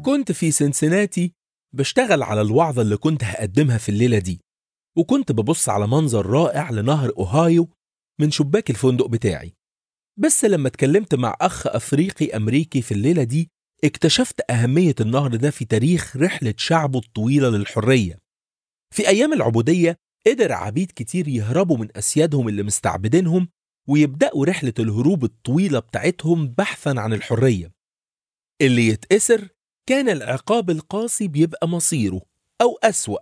كنت في سنسناتي بشتغل على الوعظة اللي كنت هقدمها في الليلة دي وكنت ببص على منظر رائع لنهر أوهايو من شباك الفندق بتاعي بس لما اتكلمت مع أخ أفريقي أمريكي في الليلة دي اكتشفت أهمية النهر ده في تاريخ رحلة شعبه الطويلة للحرية في أيام العبودية قدر عبيد كتير يهربوا من أسيادهم اللي مستعبدينهم ويبدأوا رحلة الهروب الطويلة بتاعتهم بحثا عن الحرية اللي يتأسر كان العقاب القاسي بيبقى مصيره أو أسوأ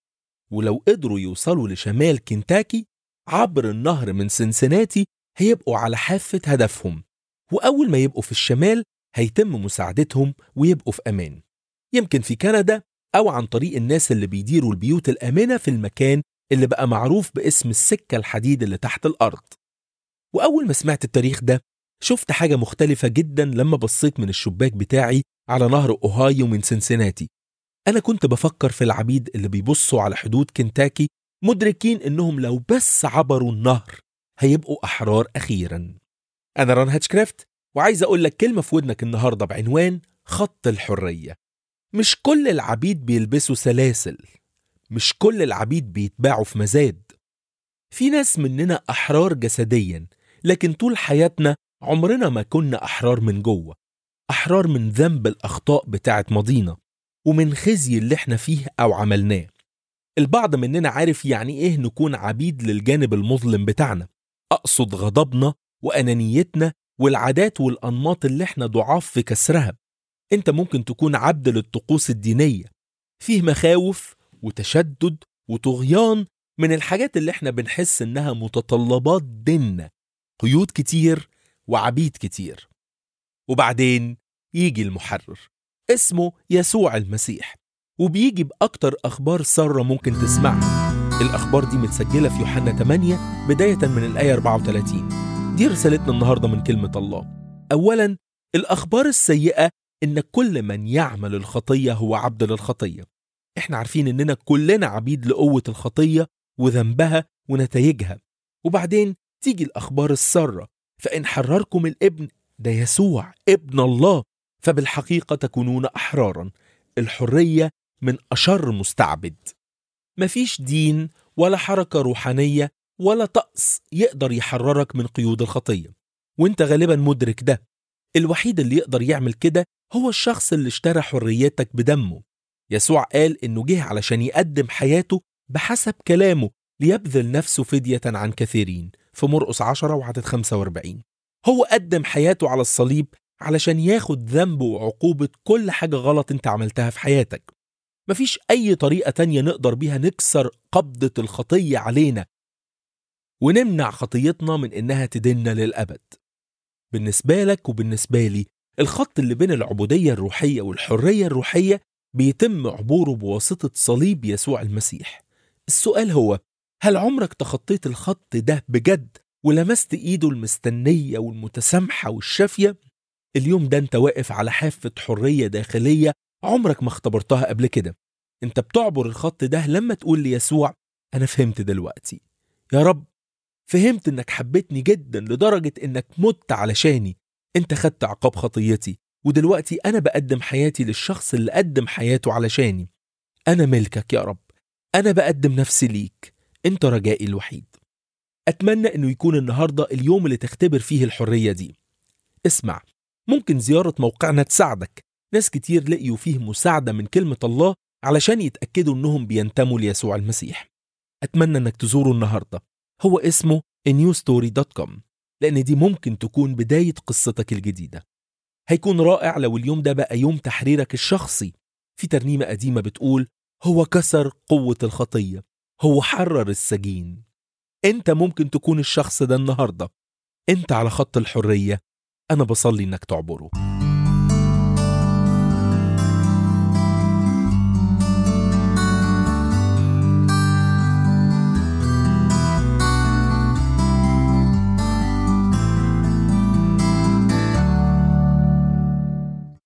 ولو قدروا يوصلوا لشمال كنتاكي عبر النهر من سنسناتي هيبقوا على حافة هدفهم وأول ما يبقوا في الشمال هيتم مساعدتهم ويبقوا في أمان يمكن في كندا أو عن طريق الناس اللي بيديروا البيوت الآمنة في المكان اللي بقى معروف باسم السكة الحديد اللي تحت الأرض وأول ما سمعت التاريخ ده شفت حاجة مختلفة جدا لما بصيت من الشباك بتاعي على نهر أوهايو من سنسناتي أنا كنت بفكر في العبيد اللي بيبصوا على حدود كنتاكي مدركين إنهم لو بس عبروا النهر هيبقوا أحرار أخيرا أنا ران هاتشكرافت وعايز أقول لك كلمة في ودنك النهاردة بعنوان خط الحرية مش كل العبيد بيلبسوا سلاسل مش كل العبيد بيتباعوا في مزاد في ناس مننا أحرار جسديا لكن طول حياتنا عمرنا ما كنا أحرار من جوه أحرار من ذنب الأخطاء بتاعت ماضينا ومن خزي اللي احنا فيه أو عملناه البعض مننا عارف يعني إيه نكون عبيد للجانب المظلم بتاعنا أقصد غضبنا وأنانيتنا والعادات والأنماط اللي احنا ضعاف في كسرها انت ممكن تكون عبد للطقوس الدينية فيه مخاوف وتشدد وطغيان من الحاجات اللي احنا بنحس انها متطلبات ديننا قيود كتير وعبيد كتير وبعدين يجي المحرر اسمه يسوع المسيح وبيجي بأكتر أخبار سارة ممكن تسمعها الأخبار دي متسجلة في يوحنا 8 بداية من الآية 34 دي رسالتنا النهاردة من كلمة الله أولا الأخبار السيئة إن كل من يعمل الخطية هو عبد للخطية إحنا عارفين إننا كلنا عبيد لقوة الخطية وذنبها ونتائجها وبعدين تيجي الأخبار السارة فإن حرركم الابن ده يسوع ابن الله فبالحقيقة تكونون أحرارا الحرية من أشر مستعبد مفيش دين ولا حركة روحانية ولا طقس يقدر يحررك من قيود الخطية وانت غالبا مدرك ده الوحيد اللي يقدر يعمل كده هو الشخص اللي اشترى حريتك بدمه يسوع قال انه جه علشان يقدم حياته بحسب كلامه ليبذل نفسه فدية عن كثيرين في مرقس 10 وعدد 45 هو قدم حياته على الصليب علشان ياخد ذنب وعقوبة كل حاجة غلط انت عملتها في حياتك مفيش أي طريقة تانية نقدر بيها نكسر قبضة الخطية علينا ونمنع خطيتنا من إنها تدنا للأبد بالنسبة لك وبالنسبة لي الخط اللي بين العبودية الروحية والحرية الروحية بيتم عبوره بواسطة صليب يسوع المسيح السؤال هو هل عمرك تخطيت الخط ده بجد ولمست ايده المستنية والمتسامحة والشافية اليوم ده انت واقف على حافة حرية داخلية عمرك ما اختبرتها قبل كده انت بتعبر الخط ده لما تقول ليسوع انا فهمت دلوقتي يا رب فهمت انك حبيتني جدا لدرجة انك مت علشاني انت خدت عقاب خطيتي ودلوقتي انا بقدم حياتي للشخص اللي قدم حياته علشاني انا ملكك يا رب انا بقدم نفسي ليك انت رجائي الوحيد اتمنى انه يكون النهارده اليوم اللي تختبر فيه الحريه دي اسمع ممكن زياره موقعنا تساعدك ناس كتير لقيوا فيه مساعده من كلمه الله علشان يتاكدوا انهم بينتموا ليسوع المسيح اتمنى انك تزوره النهارده هو اسمه newstory.com لان دي ممكن تكون بدايه قصتك الجديده هيكون رائع لو اليوم ده بقى يوم تحريرك الشخصي في ترنيمه قديمه بتقول هو كسر قوه الخطيه هو حرر السجين انت ممكن تكون الشخص ده النهارده انت على خط الحريه انا بصلي انك تعبره